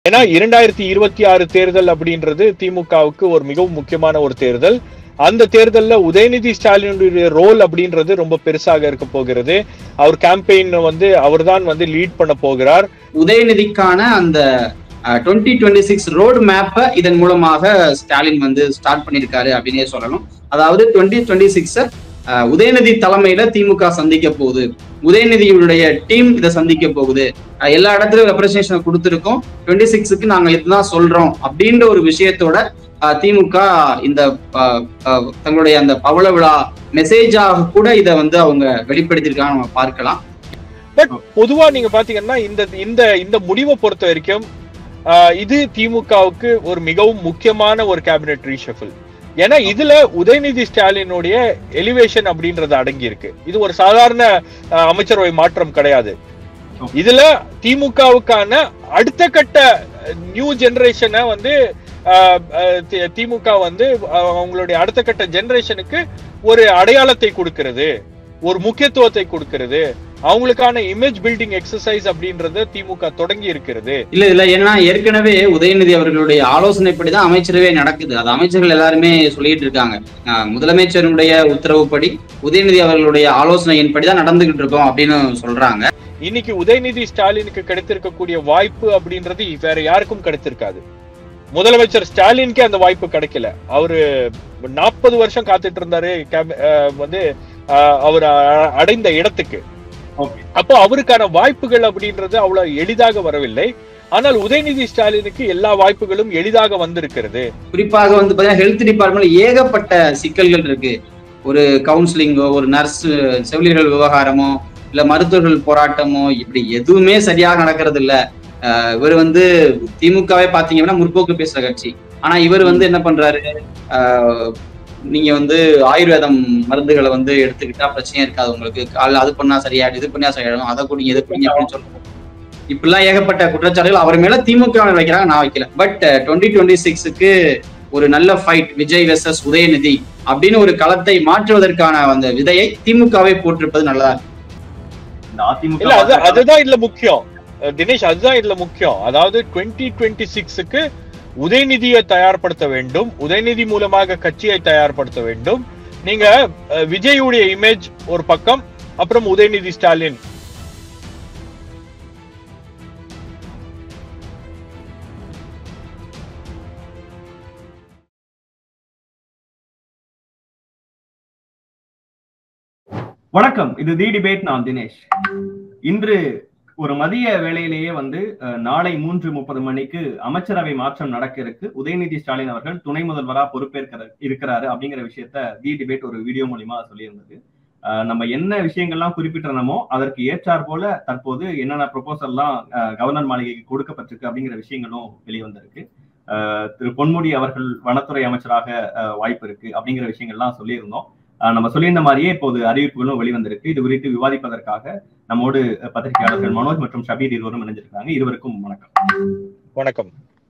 ஏன்னா இரண்டாயிரத்தி இருபத்தி ஆறு தேர்தல் அப்படின்றது திமுகவுக்கு ஒரு மிகவும் முக்கியமான ஒரு தேர்தல் அந்த தேர்தல்ல உதயநிதி ஸ்டாலினுடைய ரோல் அப்படின்றது ரொம்ப பெருசாக இருக்க போகிறது அவர் கேம்பெயின் வந்து அவர்தான் வந்து லீட் பண்ண போகிறார் உதயநிதிக்கான அந்த டுவெண்ட்டி டுவெண்ட்டி சிக்ஸ் ரோடு மேப்பை இதன் மூலமாக ஸ்டாலின் வந்து ஸ்டார்ட் பண்ணியிருக்காரு அப்படின்னே சொல்லணும் அதாவது டுவெண்ட்டி டுவெண்ட்டி சிக்ஸ உதயநிதி தலைமையில திமுக சந்திக்க போகுது உதயநிதியுடைய டீம் இதை சந்திக்க போகுது அஹ் எல்லா இடத்துலயும் ரெப்ரசன்டேஷன் கொடுத்துருக்கோம் டுவெண்ட்டி சிக்ஸுக்கு நாங்க இதுதான் சொல்றோம் அப்படின்ற ஒரு விஷயத்தோட அஹ் திமுக இந்த அஹ், அஹ், தங்களுடைய அந்த பவள விழா மெசேஜாக கூட இதை வந்து அவங்க வெளிப்படுத்தியிருக்காங்க நம்ம பார்க்கலாம் பட் பொதுவா நீங்க பாத்தீங்கன்னா இந்த இந்த இந்த முடிவை பொறுத்த வரைக்கும் ஆஹ், இது திமுகவுக்கு ஒரு மிகவும் முக்கியமான ஒரு கேபினெட் ரீஷஃபில் ஏன்னா இதுல உதயநிதி ஸ்டாலினுடைய எலிவேஷன் அப்படின்றது அடங்கி இருக்கு இது ஒரு சாதாரண ஆஹ், அமைச்சரவை மாற்றம் கிடையாது இதுல திமுகவுக்கான அடுத்த கட்ட நியூ ஜெனரேஷனை வந்து ஆஹ், ஆஹ், தி- திமுக வந்து ஆஹ், அவங்களுடைய அடுத்த கட்ட ஜெனரேஷனுக்கு ஒரு அடையாளத்தை கொடுக்கிறது ஒரு முக்கியத்துவத்தை கொடுக்கிறது அவங்களுக்கான இமேஜ் பில்டிங் எக்ஸசைஸ் அப்படின்றது திமுக தொடங்கி இருக்கிறது இல்ல இல்ல ஏன்னா ஏற்கனவே உதயநிதி அவர்களுடைய ஆலோசனைப்படி தான் அமைச்சரவே நடக்குது அது அமைச்சர்கள் எல்லாருமே சொல்லிட்டு இருக்காங்க அஹ் முதலமைச்சருடைய உத்தரவுப்படி உதயநிதி அவர்களுடைய ஆலோசனையின்படி தான் நடந்துகிட்டு இருக்கோம் அப்படின்னு சொல்றாங்க இன்னைக்கு உதயநிதி ஸ்டாலினுக்கு கிடைத்திருக்கக்கூடிய வாய்ப்பு அப்படின்றது வேற யாருக்கும் கிடைத்திருக்காது முதலமைச்சர் ஸ்டாலினுக்கே அந்த வாய்ப்பு கிடைக்கல அவரு நாற்பது வருஷம் காத்துட்டு இருந்தாரு கேப- அஹ் வந்து அஹ் அவர் அ- அடைந்த இடத்துக்கு Okay. அப்போ அவருக்கான வாய்ப்புகள் அப்படின்றது அவ்வளவு எளிதாக வரவில்லை ஆனால் உதயநிதி ஸ்டாலினுக்கு எல்லா வாய்ப்புகளும் எளிதாக வந்திருக்கிறது குறிப்பாக வந்து பாத்தீங்கன்னா ஹெல்த் டிபார்ட்மெண்ட்ல ஏகப்பட்ட சிக்கல்கள் இருக்கு ஒரு கவுன்சிலிங்கோ ஒரு நர்ஸ் செவிலியர்கள் விவகாரமோ இல்ல மருத்துவர்கள் போராட்டமோ இப்படி எதுவுமே சரியாக நடக்கிறது இல்ல அஹ் இவர் வந்து திமுகவே பாத்தீங்கன்னா முற்போக்கு பேசுற கட்சி ஆனா இவர் வந்து என்ன பண்றாரு அஹ் நீங்க வந்து ஆயுர்வேதம் மருந்துகளை வந்து எடுத்துக்கிட்டா பிரச்சனையே இருக்காது உங்களுக்கு காலைல அது பண்ணா சரியாயிடும் இது பண்ணா சரியாயிடும் அதை குடிங்க இது குடிங்க அப்படின்னு சொல்லுவோம் இப்படிலாம் ஏகப்பட்ட குற்றச்சாட்டுகள் அவர் மேல திமுக வில் வைக்கிறாங்க நான் வைக்கல பட் டுவெண்ட்டி டுவெண்ட்டி சிக்ஸுக்கு ஒரு நல்ல ஃபைட் விஜய் வெர்சஸ் உதயநிதி அப்படின்னு ஒரு களத்தை மாற்றுவதற்கான அந்த விதையை திமுகவை போட்டிருப்பது நல்லதா இருக்கு. இந்த இல்ல அது அதிமுக அதுதான் இதுல முக்கியம் அஹ் தினேஷ் அதுதான் இதுல முக்கியம் அதாவது டுவெண்ட்டி டுவெண்ட்டி சிக்ஸுக்கு உதயநிதியை தயார்படுத்த வேண்டும் உதயநிதி மூலமாக கட்சியை தயார்படுத்த வேண்டும் நீங்க அஹ், விஜயுடைய இமேஜ் ஒரு பக்கம் அப்புறம் உதயநிதி ஸ்டாலின் வணக்கம் இது தி டிபேட் நான் தினேஷ் இன்று ஒரு மதிய வேளையிலேயே வந்து அஹ், நாளை மூன்று முப்பது மணிக்கு அமைச்சரவை மாற்றம் நடக்க இருக்கு உதயநிதி ஸ்டாலின் அவர்கள் துணை முதல்வரா பொறுப்பேற்கிற இருக்கிறாரு அப்படிங்கிற விஷயத்த தி டிபேட் ஒரு வீடியோ மூலியமா சொல்லியிருந்தது அஹ், நம்ம என்ன விஷயங்கள்லாம் குறிப்பிட்டிருந்தோமோ அதற்கு ஏற்றார் போல தற்போது என்னென்ன ப்ரொபோசல்லாம் கவர்னர் மாளிகைக்கு கொடுக்கப்பட்டிருக்கு அப்படிங்கிற விஷயங்களும் வெளிவந்திருக்கு அஹ், திரு பொன்முடி அவர்கள் வனத்துறை அமைச்சராக அஹ், வாய்ப்பு இருக்கு அப்படிங்கிற விஷயங்கள்லாம் சொல்லியிருந்தோம் அஹ் நம்ம சொல்லியிருந்த மாதிரியே இப்போது அறிவிப்புகளும் வெளிவந்திருக்கு இது குறித்து விவாதிப்பதற்காக நம்மோடு பத்திரிகையாளர்கள் மனோஜ் மற்றும் ஷபீர் இருவரும் இணைஞ்சிருக்காங்க இருவருக்கும் வணக்கம் வணக்கம்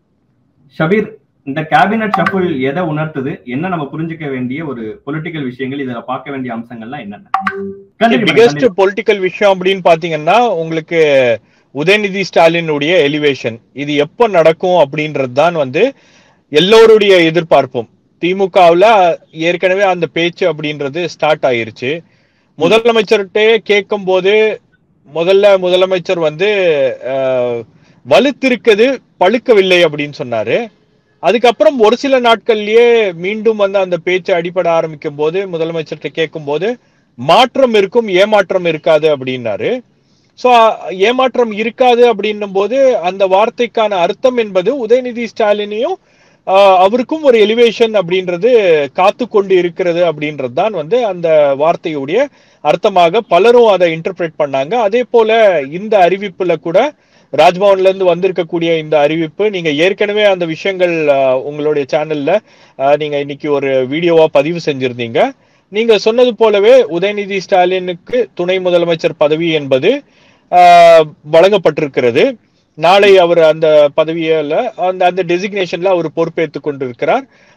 ஷபீர் இந்த கேபினட் ஷஃபிள் எதை உணர்த்துது என்ன நம்ம புரிஞ்சுக்க வேண்டிய ஒரு பொலிட்டிக்கல் விஷயங்கள் இதுல பார்க்க வேண்டிய அம்சங்கள்லாம் என்னென்ன கண்டிப்பா, பிகெஸ்ட் கண்டிப்பா. பொலிட்டிக்கல் விஷயம் அப்படின்னு பாத்தீங்கன்னா உங்களுக்கு உதயநிதி ஸ்டாலினுடைய எலிவேஷன் இது எப்ப நடக்கும் அப்படின்றது தான் வந்து எல்லோருடைய எதிர்பார்ப்பும் திமுகவுல ஏற்கனவே அந்த பேச்சு அப்படின்றது ஸ்டார்ட் ஆயிருச்சு முதலமைச்சர்கிட்ட கேட்கும் போது முதல்ல முதலமைச்சர் வந்து அஹ், வலுத்திருக்குது பழுக்கவில்லை அப்படின்னு சொன்னாரு அதுக்கப்புறம் ஒரு சில நாட்கள்லயே மீண்டும் வந்து அந்த பேச்சு அடிபட ஆரம்பிக்கும் போது முதலமைச்சர்கிட்ட கேட்கும் போது மாற்றம் இருக்கும் ஏமாற்றம் இருக்காது அப்படின்னாரு சோ ஏமாற்றம் இருக்காது அப்படின்னும் போது அந்த வார்த்தைக்கான அர்த்தம் என்பது உதயநிதி ஸ்டாலினையும் ஆஹ், அவருக்கும் ஒரு எலிவேஷன் அப்படின்றது காத்து கொண்டு இருக்கிறது அப்படின்றது தான் வந்து அந்த வார்த்தையுடைய அர்த்தமாக பலரும் அதை இன்டர்பிரேட் பண்ணாங்க அதே போல இந்த அறிவிப்புல கூட ராஜ்பவன்ல இருந்து வந்திருக்கக்கூடிய இந்த அறிவிப்பு நீங்க ஏற்கனவே அந்த விஷயங்கள் ஆஹ், உங்களுடைய சேனல்ல ஆஹ், நீங்க இன்னைக்கு ஒரு வீடியோவா பதிவு செஞ்சிருந்தீங்க நீங்க சொன்னது போலவே உதயநிதி ஸ்டாலினுக்கு துணை முதலமைச்சர் பதவி என்பது ஆஹ், வழங்கப்பட்டிருக்கிறது நாளை அவர் அந்த பதவியில அந்த அந்த டெசிக்னேஷன்ல அவர் பொறுப்பேற்றுக் கொண்டிருக்கிறார்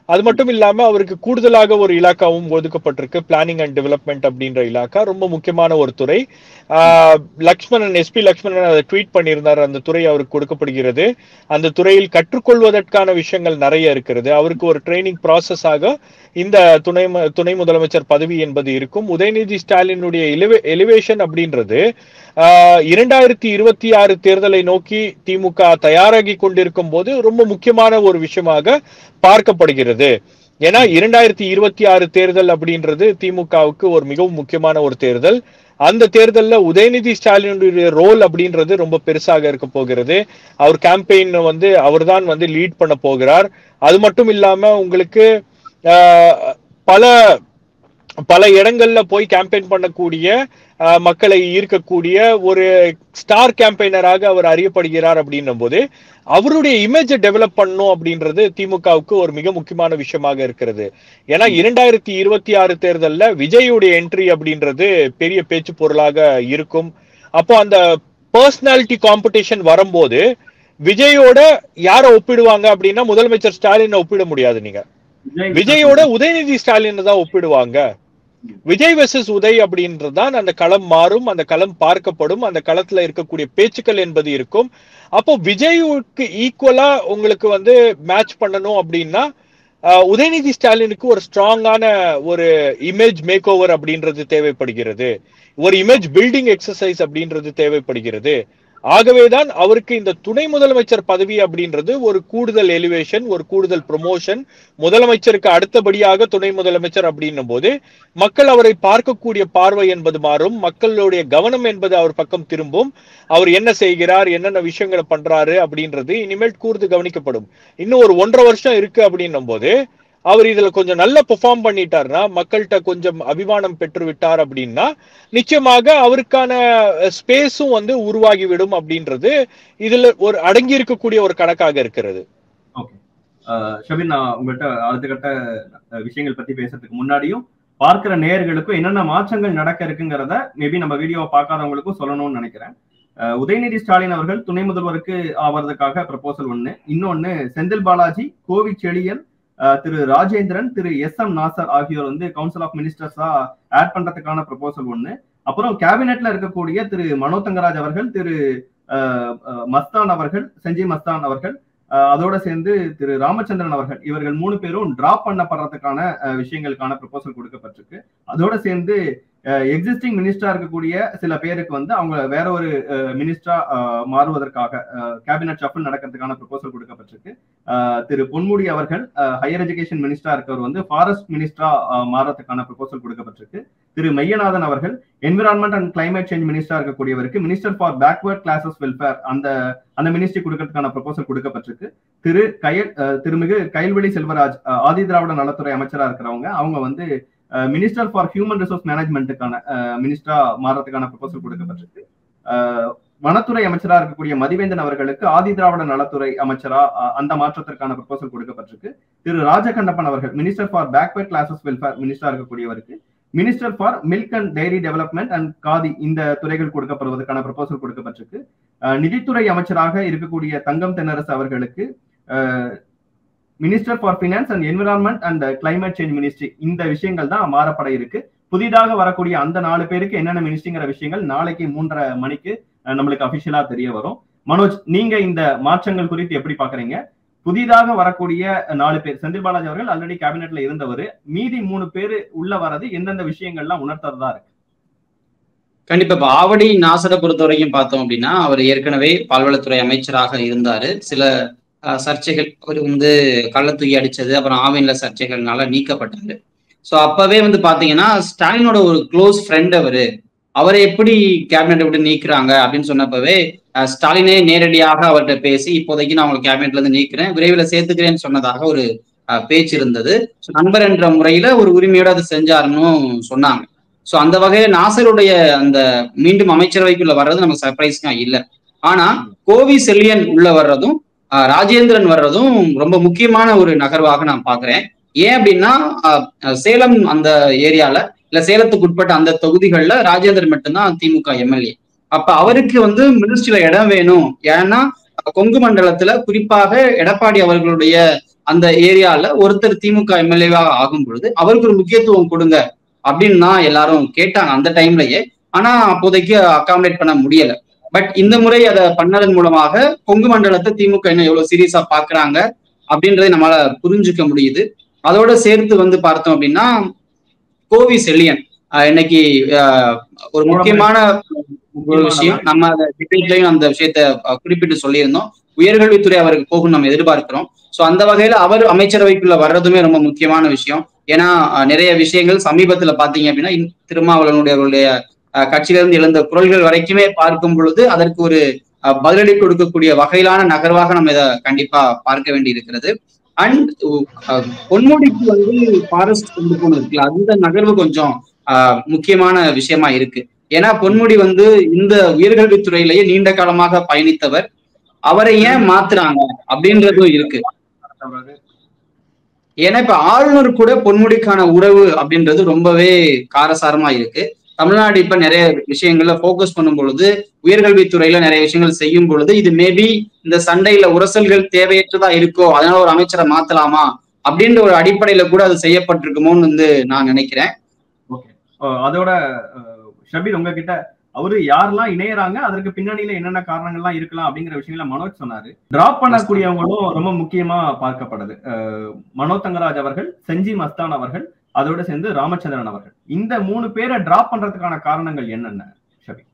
அது மட்டும் இல்லாம அவருக்கு கூடுதலாக ஒரு இலாக்காவும் ஒதுக்கப்பட்டிருக்கு பிளானிங் அண்ட் டெவலப்மெண்ட் அப்படின்ற இலாக்கா ரொம்ப முக்கியமான ஒரு துறை ஆஹ் லக்ஷ்மணன் எஸ்பி லக்ஷ்மணன் அதை ட்வீட் பண்ணியிருந்தார் அந்த துறை அவருக்கு கொடுக்கப்படுகிறது அந்த துறையில் கற்றுக்கொள்வதற்கான விஷயங்கள் நிறைய இருக்கிறது அவருக்கு ஒரு ட்ரைனிங் ப்ராசஸ் ஆக இந்த துணை ம- துணை முதலமைச்சர் பதவி என்பது இருக்கும் உதயநிதி ஸ்டாலினுடைய எலிவேஷன் அப்படின்றது ஆஹ் இரண்டாயிரத்தி இருபத்தி ஆறு தேர்தலை நோக்கி திமுக தயாராகி கொண்டிருக்கும் போது ரொம்ப முக்கியமான ஒரு விஷயமாக பார்க்கப்படுகிறது ஏன்னா இரண்டாயிரத்தி இருபத்தி ஆறு தேர்தல் அப்படின்றது திமுகவுக்கு ஒரு மிகவும் முக்கியமான ஒரு தேர்தல் அந்த தேர்தல்ல உதயநிதி ஸ்டாலினுடைய ரோல் அப்படின்றது ரொம்ப பெருசாக இருக்க போகிறது அவர் கேம்பெயின் வந்து அவர்தான் வந்து லீட் பண்ண போகிறார் அது மட்டும் இல்லாம உங்களுக்கு ஆஹ், பல பல இடங்கள்ல போய் கேம்பெயின் பண்ணக்கூடிய ஆஹ், மக்களை ஈர்க்கக்கூடிய ஒரு ஸ்டார் கேம்பெயினராக அவர் அறியப்படுகிறார் அப்படின்னும் போது அவருடைய இமேஜை டெவலப் பண்ணும் அப்படின்றது திமுகவுக்கு ஒரு மிக முக்கியமான விஷயமாக இருக்கிறது ஏன்னா இரண்டாயிரத்தி இருபத்தி ஆறு தேர்தல்ல விஜயுடைய என்ட்ரி அப்படின்றது பெரிய பேச்சு பொருளாக இருக்கும் அப்போ அந்த பர்சனாலிட்டி காம்படிஷன் வரும்போது விஜயோட யாரை ஒப்பிடுவாங்க அப்படின்னா முதலமைச்சர் ஸ்டாலினை ஒப்பிட முடியாது நீங்க விஜயோட உதயநிதி ஸ்டாலின் தான் ஒப்பிடுவாங்க விஜய் வெர்சஸ் உதய் அப்படின்றது தான் அந்த களம் மாறும் அந்த களம் பார்க்கப்படும் அந்த களத்துல இருக்கக்கூடிய பேச்சுக்கள் என்பது இருக்கும் அப்போ விஜய்க்கு ஈக்குவலா உங்களுக்கு வந்து மேட்ச் பண்ணணும் அப்படின்னா ஆஹ், உதயநிதி ஸ்டாலினுக்கு ஒரு ஸ்ட்ராங்கான ஒரு இமேஜ் மேக் ஓவர் அப்படின்றது தேவைப்படுகிறது ஒரு இமேஜ் பில்டிங் எக்ஸசைஸ் அப்படின்றது தேவைப்படுகிறது ஆகவேதான் அவருக்கு இந்த துணை முதலமைச்சர் பதவி அப்படின்றது ஒரு கூடுதல் எலிவேஷன் ஒரு கூடுதல் ப்ரொமோஷன் முதலமைச்சருக்கு அடுத்தபடியாக துணை முதலமைச்சர் அப்படின்னும் போது மக்கள் அவரை பார்க்கக்கூடிய பார்வை என்பது மாறும் மக்களுடைய கவனம் என்பது அவர் பக்கம் திரும்பும் அவர் என்ன செய்கிறார் என்னென்ன விஷயங்களை பண்றாரு அப்படின்றது இனிமேல் கூர்ந்து கவனிக்கப்படும் இன்னும் ஒரு ஒன்றரை வருஷம் இருக்கு அப்படின்னும் போது அவர் இதுல கொஞ்சம் நல்லா பெர்ஃபார்ம் பண்ணிட்டாருன்னா மக்கள்கிட்ட கொஞ்சம் அபிமானம் பெற்று விட்டார் அப்படின்னா நிச்சயமாக அவருக்கான ஸ்பேஸும் வந்து உருவாகிவிடும் அப்படின்றது இதுல ஒரு அடங்கி இருக்கக்கூடிய ஒரு கணக்காக இருக்கிறது ஓகே ஷபின் நான் உங்கள்கிட்ட அடுத்த கட்ட அஹ், விஷயங்கள் பத்தி பேசுறதுக்கு முன்னாடியும் பார்க்கிற நேயர்களுக்கும் என்னென்ன மாற்றங்கள் நடக்க இருக்குங்கிறத மேபி நம்ம வீடியோவை பார்க்காதவங்களுக்கும் சொல்லணும்னு நினைக்கிறேன் அஹ், உதயநிதி ஸ்டாலின் அவர்கள் துணை முதல்வருக்கு ஆவறதுக்காக ப்ரப்போசல் ஒண்ணு இன்னொன்னு செந்தில் பாலாஜி கோவி செழியன் அஹ், திரு ராஜேந்திரன் திரு எஸ் எம் நாசர் ஆகியோர் வந்து கவுன்சில் ஆஃப் மினிஸ்டர்ஸா ஆட் பண்றதுக்கான ப்ரப்போசல் ஒண்ணு அப்புறம் கேபினெட்ல இருக்கக்கூடிய திரு மனோ தங்கராஜ் அவர்கள் திரு அஹ், அஹ், மஸ்தான் அவர்கள் செஞ்சி மஸ்தான் அவர்கள் அஹ் அதோட சேர்ந்து திரு ராமச்சந்திரன் அவர்கள் இவர்கள் மூணு பேரும் டிராப் பண்ணப்படுறதுக்கான அஹ், விஷயங்களுக்கான ப்ரொபோசல் கொடுக்கப்பட்டிருக்கு அதோட சேர்ந்து எக்ஸிஸ்டிங் மினிஸ்டரா இருக்கக்கூடிய சில பேருக்கு வந்து அவங்க வேற ஒரு மினிஸ்டரா மாறுவதற்காக கேபினட் ஷஃபிள் நடக்கிறதுக்கான ப்ரொபோசல் கொடுக்கப்பட்டிருக்கு அஹ், திரு பொன்முடி அவர்கள் ஹையர் எஜுகேஷன் மினிஸ்டரா இருக்கவர் வந்து ஃபாரஸ்ட் மினிஸ்டரா மாறதுக்கான ப்ரொபோசல் கொடுக்கப்பட்டிருக்கு திரு மையநாதன் அவர்கள் என்விரான்மெண்ட் அண்ட் கிளைமேட் சேஞ்ச் மினிஸ்டரா இருக்கக்கூடியவருக்கு minister for backward classes welfare அந்த அந்த மினிஸ்ட்ரி கொடுக்கறதுக்கான ப்ரொபோசல் கொடுக்கப்பட்டிருக்கு திரு கயல் அஹ், திருமிகு கயல்வெளி செல்வராஜ் அஹ், ஆதி திராவிட நலத்துறை அமைச்சரா இருக்கிறவங்க அவங்க வந்து மினிஸ்டர் ஃபார் ஹியூமன் ரிசோர்ஸ் மேனேஜ்மெண்ட்டுக்கான மினிஸ்டரா மாறதுக்கான ப்ரொபோசல் கொடுக்கப்பட்டிருக்கு அஹ், வனத்துறை அமைச்சரா இருக்கக்கூடிய மதிவேந்தன் அவர்களுக்கு ஆதி திராவிட நலத்துறை அமைச்சரா அஹ், அந்த மாற்றத்திற்கான ப்ரொபோசல் கொடுக்கப்பட்டிருக்கு திரு ராஜகண்ணப்பன் அவர்கள் minister for backward classes welfare மினிஸ்டரா இருக்கக்கூடியவருக்கு minister for milk and dairy development and Khadi இந்த துறைகள் கொடுக்கப்படுவதற்கான ப்ரொபோசல் கொடுக்கப்பட்டிருக்கு அஹ், நிதித்துறை அமைச்சராக இருக்கக்கூடிய தங்கம் தென்னரசு அவர்களுக்கு minister for finance and environment and climate change ministry இந்த விஷயங்கள் தான் மாறப்பட இருக்கு புதிதாக வரக்கூடிய அந்த நாலு பேருக்கு என்னென்ன மினிஸ்ட்ரிங்கிற விஷயங்கள் நாளைக்கு மூன்றரை மணிக்கு அஹ், நம்மளுக்கு அபிஷியலா தெரிய வரும் மனோஜ் நீங்க இந்த மாற்றங்கள் குறித்து எப்படி பாக்குறீங்க புதிதாக வரக்கூடிய நாலு பேர் செந்தில் பாலாஜி அவர்கள் ஆல்ரெடி கேபினெட்ல இருந்தவர் மீதி மூணு பேர் உள்ள வர்றது எந்தெந்த விஷயங்கள்லாம் உணர்த்துறதா இருக்கு கண்டிப்பா இப்ப ஆவடி நாசரை பொறுத்த வரைக்கும் பார்த்தோம் அப்படின்னா அவர் ஏற்கனவே பால்வளத்துறை அமைச்சராக இருந்தாரு சில அஹ், சர்ச்சைகள் அவர் வந்து கள்ள தூக்கி அடிச்சது அப்புறம் ஆவின்ல சர்ச்சைகள்னால நீக்கப்பட்டாரு ஸோ அப்பவே வந்து பாத்தீங்கன்னா ஸ்டாலினோட ஒரு க்ளோஸ் ஃப்ரெண்ட் அவரு அவரை எப்படி கேபினெட் விட்டு நீக்குறாங்க அப்படின்னு சொன்னப்பவே அஹ், ஸ்டாலினே நேரடியாக அவர்கிட்ட பேசி இப்போதைக்கு நான் உங்களை கேபினெட்ல இருந்து நீக்கிறேன் விரைவில் சேர்த்துக்கிறேன்னு சொன்னதாக ஒரு அஹ், பேச்சு இருந்தது So, நண்பர் என்ற முறையில ஒரு உரிமையோட அதை செஞ்சாருன்னு சொன்னாங்க சோ அந்த வகையில நாசருடைய அந்த மீண்டும் அமைச்சரவைக்குள்ள வர்றது நமக்கு சர்ப்ரைஸ்க்கா இல்ல ஆனா கோவி செல்லியன் உள்ள வர்றதும் ஆஹ், ராஜேந்திரன் வர்றதும் ரொம்ப முக்கியமான ஒரு நகர்வாக நான் பாக்குறேன் ஏன் அப்படின்னா ஆஹ், ஆஹ், சேலம் அந்த ஏரியால இல்ல சேலத்துக்கு உட்பட்ட அந்த தொகுதிகள்ல ராஜேந்திரன் மட்டும்தான் திமுக எம்எல்ஏ அப்ப அவருக்கு வந்து மினிஸ்ட்ரியில இடம் வேணும் ஏன்னா கொங்கு மண்டலத்துல குறிப்பாக எடப்பாடி அவர்களுடைய அந்த ஏரியால ஒருத்தர் திமுக எம்எல்ஏவாக ஆகும் பொழுது அவருக்கு ஒரு முக்கியத்துவம் கொடுங்க அப்படின்னு தான் எல்லாரும் கேட்டாங்க அந்த டைம்லயே ஆனா அப்போதைக்கு அகாமடேட் பண்ண முடியல பட் இந்த முறை அதை பண்ணதன் மூலமாக கொங்கு மண்டலத்தை திமுக இன்னும் எவ்வளவு சீரியஸா பாக்குறாங்க அப்படின்றதை நம்மளால புரிஞ்சுக்க முடியுது அதோட சேர்த்து வந்து பார்த்தோம் அப்படின்னா கோவி செல்லியன் ஆஹ் இன்னைக்கு ஆஹ் ஒரு முக்கியமான ஒரு விஷயம் நம்ம அந்த டிபேட்லயும் அந்த விஷயத்த அஹ், குறிப்பிட்டு சொல்லியிருந்தோம் உயர்கல்வித்துறை அவருக்கு போகும் நம்ம எதிர்பார்க்கிறோம் சோ அந்த வகையில அவர் அமைச்சரவைக்குள்ள வர்றதுமே ரொம்ப முக்கியமான விஷயம் ஏன்னா அஹ், நிறைய விஷயங்கள் சமீபத்துல பாத்தீங்க அப்படின்னா இன்- திருமாவளவனுடைய அவருடைய அஹ், கட்சியிலிருந்து எழுந்த குரல்கள் வரைக்குமே பார்க்கும் பொழுது அதற்கு ஒரு அஹ், பதிலடி கொடுக்கக்கூடிய வகையிலான நகர்வாக நம்ம இதை கண்டிப்பா பார்க்க வேண்டி இருக்கிறது அண்ட் பொன்முடிக்கு வந்து ஃபாரஸ்ட் கொண்டு போனது இருக்குல்ல அந்த நகர்வு கொஞ்சம் அஹ், முக்கியமான விஷயமா இருக்கு ஏன்னா பொன்முடி வந்து இந்த உயர்கல்வித்துறையிலேயே நீண்ட காலமாக பயணித்தவர் அவரை ஏன் மாத்துறாங்க அப்படின்றதும் இருக்கு ஏன்னா இப்ப ஆளுநர் கூட பொன்முடிக்கான உறவு அப்படின்றது ரொம்பவே காரசாரமா இருக்கு தமிழ்நாடு இப்ப நிறைய விஷயங்கள்ல ஃபோக்கஸ் பண்ணும் பொழுது உயர்கல்வித்துறையில நிறைய விஷயங்கள் செய்யும் பொழுது இது மேபி இந்த சண்டையில உரசல்கள் தேவையற்றதா இருக்கோ அதனால ஒரு அமைச்சரை மாத்தலாமா அப்படின்ற ஒரு அடிப்படையில கூட அது செய்யப்பட்டிருக்குமோன்னு வந்து நான் நினைக்கிறேன் ஓகே அதோட அஹ், ஷபீர் உங்ககிட்ட அவரு யாரெல்லாம் இணையறாங்க அதற்கு பின்னணியில என்னென்ன காரணங்கள்லாம் இருக்கலாம் அப்படிங்கிற விஷயங்களை மனோஜ் சொன்னாரு டிராப் பண்ணக்கூடியவங்களும் ரொம்ப முக்கியமா பார்க்கப்படுது அஹ், மனோ தங்கராஜ் அவர்கள் செஞ்சி மஸ்தான் அவர்கள் அதோட சேர்ந்து ராமச்சந்திரன் அவர்கள் இந்த மூணு பேரை டிராப் பண்றதுக்கான காரணங்கள் என்னென்ன ஷபீர்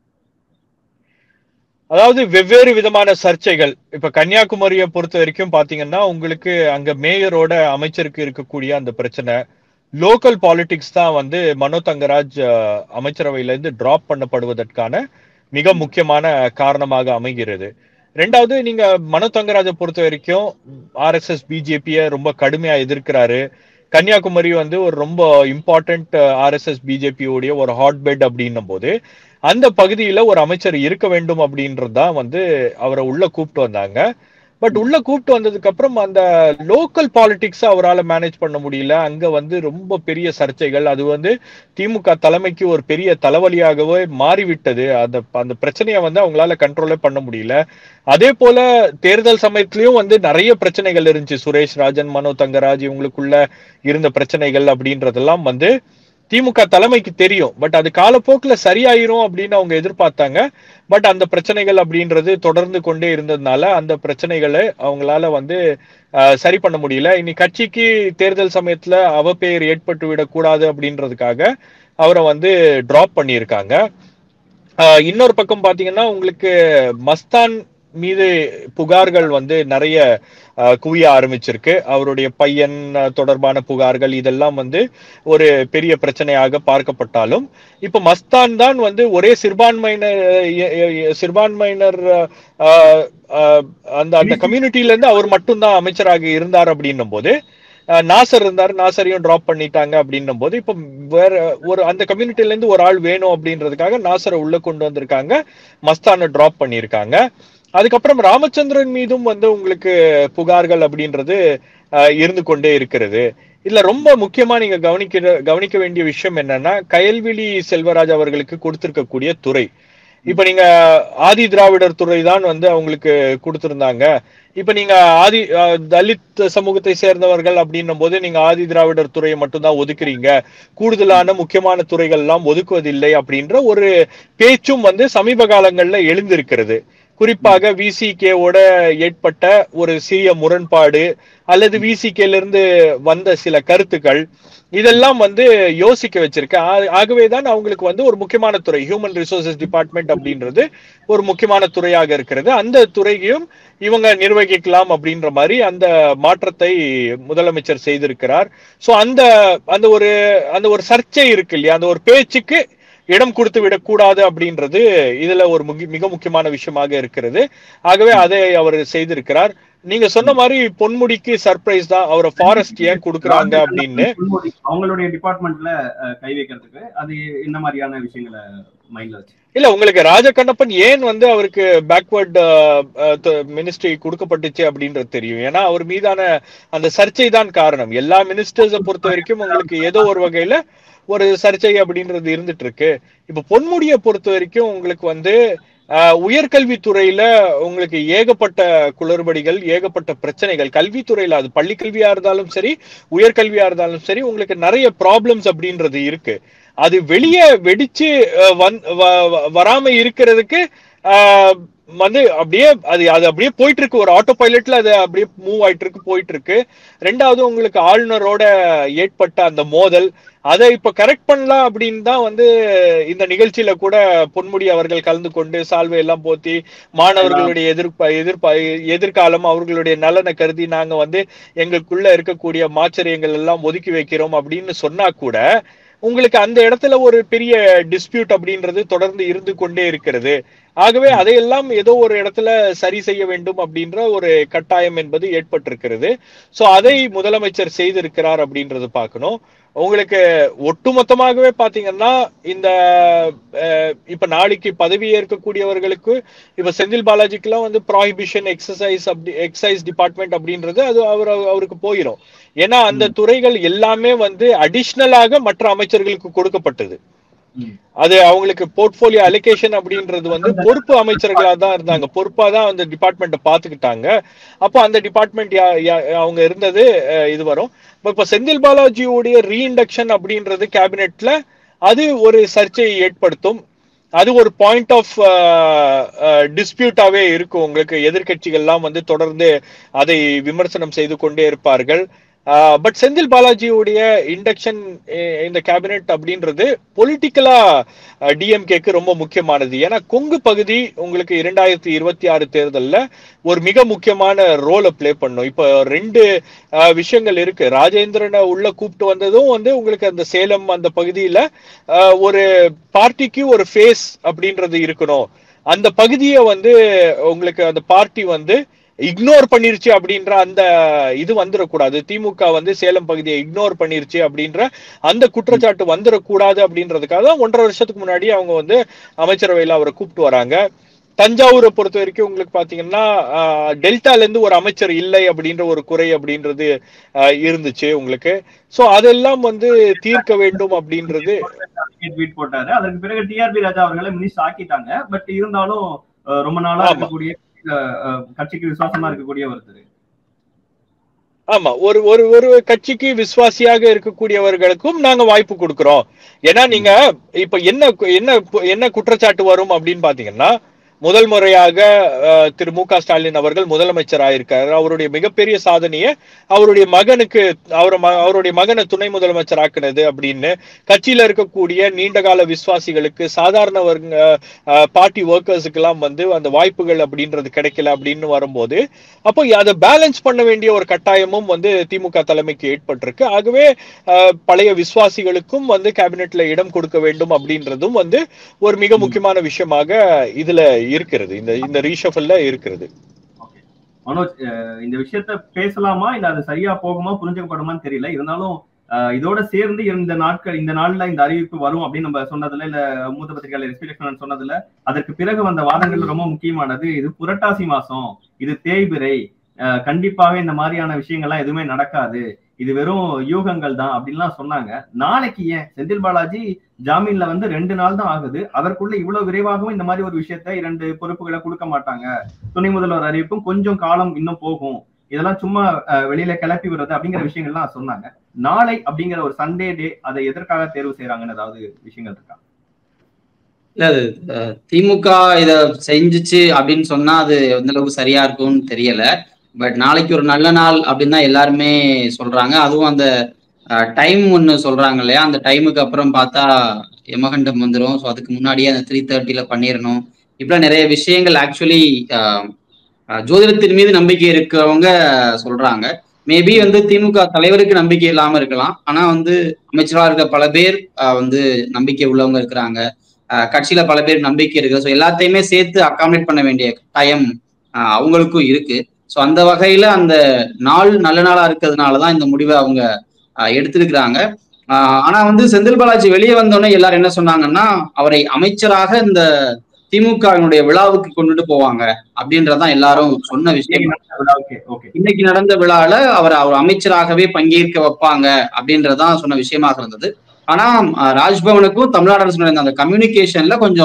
அதாவது வெவ்வேறு விதமான சர்ச்சைகள் இப்ப கன்னியாகுமரியை பொறுத்த வரைக்கும் பாத்தீங்கன்னா உங்களுக்கு அங்க மேயரோட அமைச்சருக்கு இருக்கக்கூடிய அந்த பிரச்சனை லோக்கல் பாலிடிக்ஸ் தான் வந்து மனோ தங்கராஜ் அஹ், அமைச்சரவையில இருந்து டிராப் பண்ணப்படுவதற்கான மிக முக்கியமான காரணமாக அமைகிறது ரெண்டாவது நீங்க மனோ தங்கராஜை பொறுத்த வரைக்கும் ஆர்எஸ்எஸ் பிஜேபியை ரொம்ப கடுமையா எதிர்க்கிறாரு கன்னியாகுமரி வந்து ஒரு ரொம்ப இம்பார்ட்டன்ட் ஆர்எஸ்எஸ் பிஜேபியோடைய ஒரு ஹாட் பெட் அப்படின்னும் போது அந்த பகுதியில ஒரு அமைச்சர் இருக்க வேண்டும் அப்படின்றது தான் வந்து அவரை உள்ள கூப்பிட்டு வந்தாங்க பட் உள்ள கூப்பிட்டு வந்ததுக்கு அப்புறம் அந்த லோக்கல் பாலிடிக்ஸ் அவரால் மேனேஜ் பண்ண முடியல அங்க வந்து ரொம்ப பெரிய சர்ச்சைகள் அது வந்து திமுக தலைமைக்கு ஒரு பெரிய தலைவலியாகவே மாறிவிட்டது அந்த அந்த பிரச்சனையை வந்து அவங்களால கண்ட்ரோலே பண்ண முடியல அதே போல தேர்தல் சமயத்திலயும் வந்து நிறைய பிரச்சனைகள் இருந்துச்சு சுரேஷ் ராஜன் மனோ தங்கராஜ் இவங்களுக்குள்ள இருந்த பிரச்சனைகள் அப்படின்றதெல்லாம் வந்து திமுக தலைமைக்கு தெரியும் பட் அது காலப்போக்குல சரியாயிரும் அப்படின்னு அவங்க எதிர்பார்த்தாங்க பட் அந்த பிரச்சனைகள் அப்படின்றது தொடர்ந்து கொண்டே இருந்ததுனால அந்த பிரச்சனைகளை அவங்களால வந்து அஹ், சரி பண்ண முடியல இனி கட்சிக்கு தேர்தல் சமயத்துல அவப்பெயர் ஏற்பட்டு விடக்கூடாது அப்படின்றதுக்காக அவரை வந்து டிராப் பண்ணியிருக்காங்க அஹ், இன்னொரு பக்கம் பாத்தீங்கன்னா உங்களுக்கு மஸ்தான் மீது புகார்கள் வந்து நிறைய அஹ், குவிய ஆரம்பிச்சிருக்கு அவருடைய பையன் அஹ், தொடர்பான புகார்கள் இதெல்லாம் வந்து ஒரு பெரிய பிரச்சனையாக பார்க்கப்பட்டாலும் இப்ப மஸ்தான் தான் வந்து ஒரே சிறுபான்மையினர் எ- எ- எ- சிறுபான்மையினர் அஹ், அஹ், அந்த அந்த கம்யூனிட்டில இருந்து அவர் மட்டும்தான் அமைச்சராக இருந்தார் அப்படின்னும் போது அஹ், நாசர் இருந்தார் நாசரையும் டிராப் பண்ணிட்டாங்க அப்படின்னும் போது இப்ப வேற ஒரு அந்த கம்யூனிட்டில இருந்து ஒரு ஆள் வேணும் அப்படின்றதுக்காக நாசரை உள்ள கொண்டு வந்திருக்காங்க மஸ்தானை டிராப் பண்ணியிருக்காங்க அதுக்கப்புறம் ராமச்சந்திரன் மீதும் வந்து உங்களுக்கு புகார்கள் அப்படின்றது அஹ், இருந்து கொண்டே இருக்கிறது இதுல ரொம்ப முக்கியமா நீங்க கவனிக்கிற கவனிக்க வேண்டிய விஷயம் என்னன்னா கயல்விழி செல்வராஜ் அவர்களுக்கு கொடுத்திருக்கக்கூடிய துறை இப்ப நீங்க ஆதி திராவிடர் துறை தான் வந்து அவங்களுக்கு கொடுத்திருந்தாங்க இப்ப நீங்க ஆதி அஹ், தலித் சமூகத்தை சேர்ந்தவர்கள் அப்படின்னும் போது நீங்க ஆதி திராவிடர் துறையை மட்டும்தான் ஒதுக்குறீங்க கூடுதலான முக்கியமான துறைகள் எல்லாம் ஒதுக்குவதில்லை அப்படின்ற ஒரு பேச்சும் வந்து சமீப காலங்கள்ல எழுந்திருக்கிறது குறிப்பாக விசிகேவோட ஏற்பட்ட ஒரு சிறிய முரண்பாடு அல்லது விசிகேல இருந்து வந்த சில கருத்துக்கள் இதெல்லாம் வந்து யோசிக்க வச்சிருக்கு ஆ- ஆகவேதான் அவங்களுக்கு வந்து ஒரு முக்கியமான துறை ஹியூமன் ரிசோர்சஸ் டிபார்ட்மெண்ட் அப்படின்றது ஒரு முக்கியமான துறையாக இருக்கிறது அந்த துறையையும் இவங்க நிர்வகிக்கலாம் அப்படின்ற மாதிரி அந்த மாற்றத்தை முதலமைச்சர் செய்திருக்கிறார் சோ அந்த அந்த ஒரு அந்த ஒரு சர்ச்சை இருக்கு இல்லையா அந்த ஒரு பேச்சுக்கு இடம் கொடுத்து விடக்கூடாது அப்படின்றது இதுல ஒரு முகி- மிக முக்கியமான விஷயமாக இருக்கிறது ஆகவே அதை அவர் செய்திருக்கிறார் நீங்க சொன்ன மாதிரி பொன்முடிக்கு சர்ப்ரைஸ் தான் அவரை ஃபாரஸ்ட் ஏன் கொடுக்குறாங்க அப்படின்னு அவங்களுடைய டிபார்ட்மெண்ட்ல கை வைக்கிறதுக்கு அது என்ன மாதிரியான விஷயங்களை மைண்ட்ல வச்சு இல்ல உங்களுக்கு ராஜகண்ணப்பன் ஏன் வந்து அவருக்கு பேக்வர்ட் மினிஸ்ட்ரி கொடுக்கப்பட்டுச்சு அப்படின்றது தெரியும் ஏன்னா அவர் மீதான அந்த சர்ச்சை தான் காரணம் எல்லா மினிஸ்டர்ஸை பொறுத்த வரைக்கும் உங்களுக்கு ஏதோ ஒரு வகையில ஒரு சர்ச்சை அப்படின்றது இருந்துட்டு இருக்கு இப்ப பொன்முடியை பொறுத்த வரைக்கும் உங்களுக்கு வந்து ஆஹ் உயர்கல்வித்துறையில உங்களுக்கு ஏகப்பட்ட குளறுபடிகள் ஏகப்பட்ட பிரச்சனைகள் கல்வித்துறையில அது பள்ளி கல்வியா இருந்தாலும் சரி உயர்கல்வியா இருந்தாலும் சரி உங்களுக்கு நிறைய ப்ராப்ளம்ஸ் அப்படின்றது இருக்கு அது வெளியே வெடிச்சு அஹ், வந்- வ- வ- வராம இருக்கிறதுக்கு ஆஹ், வந்து அப்படியே அது அது அப்படியே போயிட்டு இருக்கு ஒரு ஆட்டோ பைலட்ல அது அப்படியே மூவ் ஆயிட்டு இருக்கு போயிட்டு இருக்கு ரெண்டாவது உங்களுக்கு ஆளுநரோட ஏற்பட்ட அந்த மோதல் அதை இப்ப கரெக்ட் பண்ணலாம் அப்படின்னு தான் வந்து இந்த நிகழ்ச்சியில கூட பொன்முடி அவர்கள் கலந்து கொண்டு சால்வை எல்லாம் போத்தி மாணவர்களுடைய எதிர்ப்ப எதிர்ப்ப எதிர்காலம் அவர்களுடைய நலனை கருதி நாங்க வந்து எங்களுக்குள்ள இருக்கக்கூடிய மாச்சரியங்கள் எல்லாம் ஒதுக்கி வைக்கிறோம் அப்படின்னு சொன்னா கூட உங்களுக்கு அந்த இடத்துல ஒரு பெரிய டிஸ்பியூட் அப்படின்றது தொடர்ந்து இருந்து கொண்டே இருக்கிறது ஆகவே அதையெல்லாம் ஏதோ ஒரு இடத்துல சரி செய்ய வேண்டும் அப்படின்ற ஒரு கட்டாயம் என்பது ஏற்பட்டிருக்கிறது சோ அதை முதலமைச்சர் செய்திருக்கிறார் அப்படின்றது பார்க்கணும் உங்களுக்கு ஒட்டுமொத்தமாகவே பாத்தீங்கன்னா இந்த அஹ், இப்ப நாளைக்கு பதவி ஏற்கக்கூடியவர்களுக்கு இப்ப செந்தில் பாலாஜிக்கெல்லாம் வந்து ப்ராஹிபிஷன் எக்ஸசைஸ் அப்படி எக்ஸைஸ் டிபார்ட்மெண்ட் அப்படின்றது அது அவர் அவருக்கு போயிடும் ஏன்னா அந்த துறைகள் எல்லாமே வந்து அடிஷ்னலாக மற்ற அமைச்சர்களுக்கு கொடுக்கப்பட்டது ம். அது அவங்களுக்கு போர்ட்போலியோ அலோகேஷன் அப்படின்றது வந்து பொறுப்பு அமைச்சர்களா தான் இருந்தாங்க பொறுப்பா தான் அந்த டிபார்ட்மெண்ட்டை பாத்துக்கிட்டாங்க அப்போ அந்த டிபார்ட்மெண்ட் அவங்க இருந்தது அஹ், இது வரும் இப்ப இப்ப செந்தில் பாலாஜியுடைய ரீஇண்டக்ஷன் அப்படின்றது கேபினெட்ல அது ஒரு சர்ச்சையை ஏற்படுத்தும் அது ஒரு பாயிண்ட் ஆஃப் டிஸ்பியூட்டாவே இருக்கும் உங்களுக்கு எதிர்க்கட்சிகள்லாம் வந்து தொடர்ந்து அதை விமர்சனம் செய்து கொண்டே இருப்பார்கள் பட் செந்தில் பாலாஜியுடைய இண்டக்ஷன் இந்த கேபினெட் அப்படின்றது பொலிட்டிக்கலா டிஎம்கேக்கு ரொம்ப முக்கியமானது ஏன்னா கொங்கு பகுதி உங்களுக்கு இரண்டாயிரத்தி இருபத்தி ஆறு தேர்தல்ல ஒரு மிக முக்கியமான ரோலை ப்ளே பண்ணும் இப்போ ரெண்டு அஹ், விஷயங்கள் இருக்கு ராஜேந்திரனை உள்ள கூப்பிட்டு வந்ததும் வந்து உங்களுக்கு அந்த சேலம் அந்த பகுதியில அஹ், ஒரு பார்ட்டிக்கு ஒரு ஃபேஸ் அப்படின்றது இருக்கணும் அந்த பகுதியை வந்து உங்களுக்கு அந்த பார்ட்டி வந்து இக்னோர் பண்ணிருச்சு அப்படின்ற அந்த இது வந்துடக்கூடாது திமுக வந்து சேலம் பகுதியை இக்னோர் பண்ணிருச்சு அப்படின்ற அந்த குற்றச்சாட்டு வந்துடக்கூடாது அப்படின்றதுக்காக தான் ஒன்றரை வருஷத்துக்கு முன்னாடி அவங்க வந்து அமைச்சரவையில அவரை கூப்பிட்டு வராங்க தஞ்சாவூரை பொறுத்த வரைக்கும் உங்களுக்கு பாத்தீங்கன்னா ஆஹ், டெல்டால இருந்து ஒரு அமைச்சர் இல்லை அப்படின்ற ஒரு குறை அப்படின்றது ஆஹ், இருந்துச்சு உங்களுக்கு சோ அதெல்லாம் வந்து தீர்க்க வேண்டும் அப்படின்றது ட்வீட் போட்டாரு அதற்கு பிறகு டிஆர்பி ராஜா அவர்களை மினிஸ்டர் ஆக்கிட்டாங்க பட் இருந்தாலும் அஹ், ரொம்ப நாளா ஆமா. இருக்கக்கூடிய அஹ், அஹ், கட்சிக்கு விசுவாசமா இருக்கக்கூடிய ஒருத்தர் ஆமா ஒரு ஒரு ஒரு கட்சிக்கு விசுவாசியாக இருக்கக்கூடியவர்களுக்கும் நாங்க வாய்ப்பு கொடுக்கிறோம் ஏன்னா நீங்க இப்ப என்ன என்ன என்ன குற்றச்சாட்டு வரும் அப்படின்னு பாத்தீங்கன்னா முதல் முறையாக அஹ், திரு மு க ஸ்டாலின் அவர்கள் முதலமைச்சர் இருக்காரு அவருடைய மிகப்பெரிய சாதனையை அவருடைய மகனுக்கு அவர் அவருடைய மகனை துணை முதலமைச்சர் ஆக்குனது அப்படின்னு கட்சியில இருக்கக்கூடிய நீண்டகால விசுவாசிகளுக்கு சாதாரண பார்ட்டி ஒர்க்கர்ஸுக்கு எல்லாம் வந்து அந்த வாய்ப்புகள் அப்படின்றது கிடைக்கல அப்படின்னு வரும்போது அப்போ அதை பேலன்ஸ் பண்ண வேண்டிய ஒரு கட்டாயமும் வந்து திமுக தலைமைக்கு ஏற்பட்டிருக்கு ஆகவே அஹ், பழைய விசுவாசிகளுக்கும் வந்து கேபினெட்ல இடம் கொடுக்க வேண்டும் அப்படின்றதும் வந்து ஒரு மிக முக்கியமான விஷயமாக இதுல இருக்கிறது இந்த இந்த ரீஷஃபல்ல இருக்கிறது ஓகே மனோஜ் அஹ், இந்த விஷயத்த பேசலாமா இல்ல அது சரியா போகுமா புரிஞ்சுக்கப்படுமான்னு தெரியல இருந்தாலும் அஹ், இதோட சேர்ந்து இந்த நாட்கள் இந்த நாள்ல இந்த அறிவிப்பு வரும் அப்படின்னு நம்ம சொன்னதுல இல்ல மூத்த பத்திரிகையாளர் எஸ்பி லட்சுமணன் சொன்னதுல அதற்கு பிறகு வந்த வாதங்கள் ரொம்ப முக்கியமானது இது புரட்டாசி மாசம் இது தேய்பிரை அஹ், கண்டிப்பாக இந்த மாதிரியான விஷயங்கள்லாம் எதுவுமே நடக்காது இது வெறும் யூகங்கள் தான் அப்படின்லாம் சொன்னாங்க நாளைக்கு ஏன் செந்தில் பாலாஜி ஜாமீன்ல வந்து ரெண்டு நாள் தான் ஆகுது அதற்குள்ள இவ்வளவு விரைவாகவும் இந்த மாதிரி ஒரு விஷயத்த இரண்டு பொறுப்புகளை கொடுக்க மாட்டாங்க துணை முதல்வர் அறிவிப்பும் கொஞ்சம் காலம் இன்னும் போகும் இதெல்லாம் சும்மா அஹ், வெளியில கிளப்பி விடுறது அப்படிங்கிற விஷயங்கள்லாம் சொன்னாங்க நாளை அப்படிங்கிற ஒரு சண்டே டே அதை எதற்காக தேர்வு செய்யறாங்கன்னு ஏதாவது விஷயங்கள் இருக்கா இல்ல அது அஹ், திமுக இத செஞ்சுச்சு அப்படின்னு சொன்னா அது எந்த அளவுக்கு சரியா இருக்கும்னு தெரியல பட் நாளைக்கு ஒரு நல்ல நாள் அப்படின்னு தான் எல்லாருமே சொல்றாங்க அதுவும் அந்த டைம் ஒன்று சொல்றாங்க இல்லையா அந்த டைமுக்கு அப்புறம் பார்த்தா யமகண்டம் வந்துடும் ஸோ அதுக்கு முன்னாடியே அந்த த்ரீ தேர்ட்டில பண்ணிடணும் இப்படிலாம் நிறைய விஷயங்கள் ஆக்சுவலி ஜோதிடத்தின் மீது நம்பிக்கை இருக்கிறவங்க சொல்றாங்க மேபி வந்து திமுக தலைவருக்கு நம்பிக்கை இல்லாம இருக்கலாம் ஆனா வந்து அமைச்சராக இருக்க பல பேர் அஹ், வந்து நம்பிக்கை உள்ளவங்க இருக்கிறாங்க அஹ், கட்சியில பல பேர் நம்பிக்கை இருக்கு ஸோ எல்லாத்தையுமே சேர்த்து அகாமடேட் பண்ண வேண்டிய டைம் அவங்களுக்கும் இருக்கு ஸோ அந்த வகையில அந்த நாள் நல்ல நாளா இருக்கிறதுனால தான் இந்த முடிவை அவங்க அஹ், எடுத்திருக்கிறாங்க அஹ், ஆனா வந்து செந்தில் பாலாஜி வெளியே வந்தோடனே எல்லாரும் என்ன சொன்னாங்கன்னா அவரை அமைச்சராக இந்த திமுகவினுடைய விழாவுக்கு கொண்டுட்டு போவாங்க அப்படின்றதான் எல்லாரும் சொன்ன விஷயம் ஓகே ஓகே இன்னைக்கு நடந்த விழால அவர் அவர் அமைச்சராகவே பங்கேற்க வைப்பாங்க அப்படின்றதான் சொன்ன விஷயமாக இருந்தது ஆனா அஹ், ராஜ்பவனுக்கும் தமிழ்நாடு அரசு நடந்த அந்த கம்யூனிகேஷன்ல கொஞ்சம்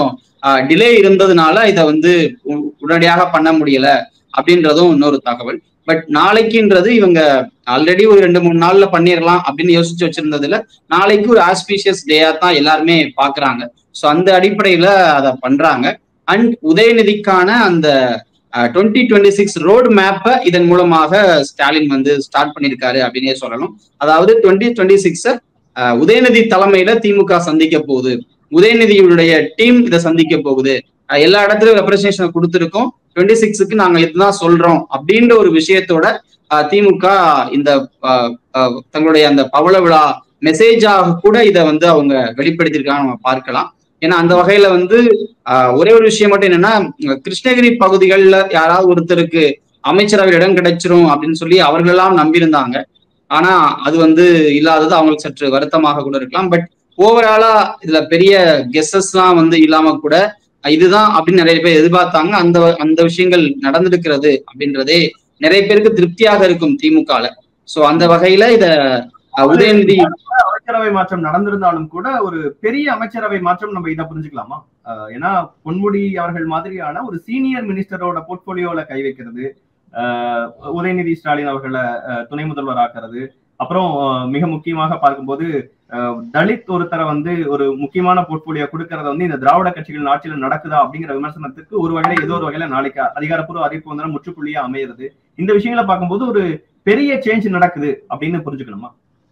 டிலே இருந்ததுனால இதை வந்து உ- உடனடியாக பண்ண முடியல அப்படின்றதும் இன்னொரு தகவல் பட் நாளைக்குன்றது இவங்க ஆல்ரெடி ஒரு ரெண்டு மூணு நாள்ல பண்ணிடலாம் அப்படின்னு யோசிச்சு வச்சிருந்ததுல நாளைக்கு ஒரு ஆஸ்பீஷியஸ் டேயா தான் எல்லாருமே பாக்குறாங்க ஸோ அந்த அடிப்படையில அதை பண்றாங்க அண்ட் உதயநிதிக்கான அந்த டுவெண்ட்டி டுவெண்ட்டி சிக்ஸ் ரோடு மேப்பை இதன் மூலமாக ஸ்டாலின் வந்து ஸ்டார்ட் பண்ணியிருக்காரு அப்படின்னே சொல்லலாம் அதாவது டுவெண்ட்டி டுவெண்ட்டி சிக்ஸ உதயநிதி தலைமையில திமுக சந்திக்க போகுது உதயநிதியுடைய டீம் இதை சந்திக்க போகுது அஹ் எல்லா இடத்துலயும் ரெப்ரசன்டேஷன் கொடுத்துருக்கோம் டுவெண்ட்டி சிக்ஸுக்கு நாங்க இதுதான் சொல்றோம் அப்படின்ற ஒரு விஷயத்தோட அஹ், திமுக இந்த அஹ், அஹ், தங்களுடைய அந்த பவள விழா மெசேஜாக கூட இதை வந்து அவங்க வெளிப்படுத்தியிருக்காங்க நம்ம பார்க்கலாம் ஏன்னா அந்த வகையில வந்து ஆஹ், ஒரே ஒரு விஷயம் மட்டும் என்னன்னா உம், கிருஷ்ணகிரி பகுதிகளில் யாராவது ஒருத்தருக்கு அமைச்சரவை இடம் கிடைச்சிரும் அப்படின்னு சொல்லி அவர்களெல்லாம் நம்பியிருந்தாங்க ஆனா அது வந்து இல்லாதது அவங்களுக்கு சற்று வருத்தமாக கூட இருக்கலாம் பட் ஓவராலா இதுல பெரிய கெஸ்ஸஸ்லாம் வந்து இல்லாம கூட அஹ், இதுதான் அப்படின்னு நிறைய பேர் எதிர்பார்த்தாங்க அந்த அந்த விஷயங்கள் நடந்திருக்கிறது அப்படின்றதே நிறைய பேருக்கு திருப்தியாக இருக்கும் திமுகல சோ அந்த வகையில இத அஹ், உதயநிதி அமைச்சரவை மாற்றம் நடந்திருந்தாலும் கூட ஒரு பெரிய அமைச்சரவை மாற்றம் நம்ம இதை புரிஞ்சுக்கலாமா அஹ் ஏன்னா பொன்முடி அவர்கள் மாதிரியான ஒரு சீனியர் மினிஸ்டரோட போர்ட்போலியோல கை வைக்கிறது அஹ் உதயநிதி ஸ்டாலின் அவர்களை அஹ், துணை முதல்வர் ஆக்குறது அப்புறம் அஹ், மிக முக்கியமாக பார்க்கும்போது அஹ், தலித் ஒருத்தரை வந்து ஒரு முக்கியமான போர்ட்போலியோ கொடுக்கறத வந்து இந்த திராவிட கட்சிகள் ஆட்சியில் நடக்குதா அப்படிங்கிற விமர்சனத்துக்கு ஒரு வகையில ஏதோ ஒரு வகையில நாளைக்கு அதிகாரப்பூர்வ அறிவிப்பு வந்து முற்றுப்புள்ளியா அமையிறது இந்த விஷயங்களை பார்க்கும்போது ஒரு பெரிய சேஞ்ச் நடக்குது அப்படின்னு புரிஞ்சுக்கணுமா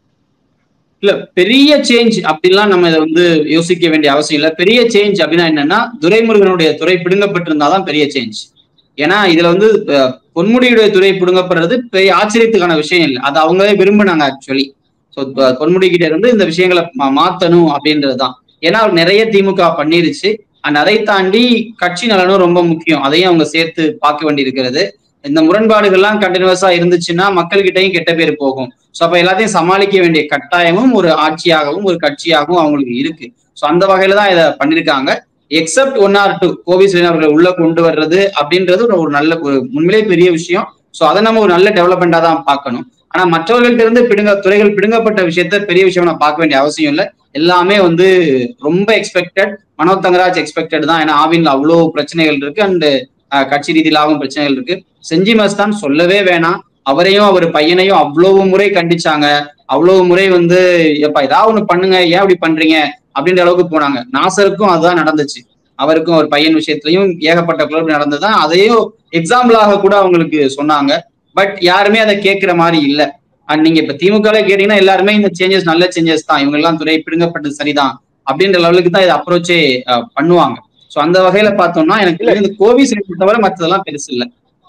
இல்ல பெரிய சேஞ்ச் அப்படிலாம் நம்ம இதை வந்து யோசிக்க வேண்டிய அவசியம் இல்ல பெரிய சேஞ்ச் அப்படின்னா என்னன்னா துரைமுருகனுடைய துறை பிடுங்கப்பட்டிருந்தாதான் பெரிய சேஞ்ச் ஏன்னா இதுல வந்து அஹ், பொன்முடியுடைய துறை பிடுங்கப்படுறது பெரிய ஆச்சரியத்துக்கான விஷயம் இல்லை அது அவங்களே விரும்பினாங்க ஆக்சுவலி ஸோ பொன்முடி கிட்ட இருந்து இந்த விஷயங்களை மா- மாத்தணும் அப்படின்றதுதான் ஏன்னா அவர் நிறைய திமுக பண்ணிருச்சு அண்ட் அதை தாண்டி கட்சி நலனும் ரொம்ப முக்கியம் அதையும் அவங்க சேர்த்து பார்க்க வேண்டியிருக்கிறது இந்த முரண்பாடுகள்லாம் கண்டினியூஸா இருந்துச்சுன்னா மக்கள்கிட்டயும் கெட்ட பேர் போகும் ஸோ அப்ப எல்லாத்தையும் சமாளிக்க வேண்டிய கட்டாயமும் ஒரு ஆட்சியாகவும் ஒரு கட்சியாகவும் அவங்களுக்கு இருக்கு ஸோ அந்த வகையில தான் இதை பண்ணிருக்காங்க எக்ஸப்ட் ஒன் ஆர் டூ கோவிஸ்லின் அவர்களை உள்ள கொண்டு வர்றது அப்படின்றது ஒரு- ஒரு நல்ல ஒரு உண்மையிலே பெரிய விஷயம் ஸோ அதை நம்ம ஒரு நல்ல டெவலப்மெண்டா தான் பார்க்கணும் ஆனா மற்றவர்கள்ட்ட இருந்து பிடுங்க துறைகள் பிடுங்கப்பட்ட விஷயத்த பெரிய விஷயம் நான் பார்க்க வேண்டிய அவசியம் இல்லை எல்லாமே வந்து ரொம்ப எக்ஸ்பெக்டட் மனோ தங்கராஜ் எக்ஸ்பெக்டட் தான் ஏன்னா ஆவின்ல அவ்வளோ பிரச்சனைகள் இருக்கு அண்ட் கட்சி ரீதியிலாகவும் பிரச்சனைகள் இருக்கு செஞ்சி மஸ்தான் சொல்லவே வேணாம் அவரையும் அவர் பையனையும் அவ்வளவு முறை கண்டிச்சாங்க அவ்வளவு முறை வந்து எப்பா ஏதாவது ஒண்ணு பண்ணுங்க ஏன் இப்படி பண்றீங்க அப்படின்ற அளவுக்கு போனாங்க நாசருக்கும் அதுதான் நடந்துச்சு அவருக்கும் ஒரு பையன் விஷயத்திலையும் ஏகப்பட்ட குழப்பம் நடந்ததுதான் அதையும் எக்ஸாம்பிளாக கூட அவங்களுக்கு சொன்னாங்க பட் யாருமே அதை கேட்கிற மாதிரி இல்ல அண்ட் நீங்க இப்ப திமுக கேட்டீங்கன்னா எல்லாருமே இந்த சேஞ்சஸ் நல்ல சேஞ்சஸ் தான் இவங்க எல்லாம் துறை பிடுங்கப்பட்டது சரிதான் அப்படின்ற லெவலுக்கு தான் இதை அப்ரோச்சே பண்ணுவாங்க சோ அந்த வகையில பார்த்தோம்னா எனக்கு தெரிஞ்சு இந்த கோவிட் தவிர மற்றதெல்லாம் பெருசு இல்ல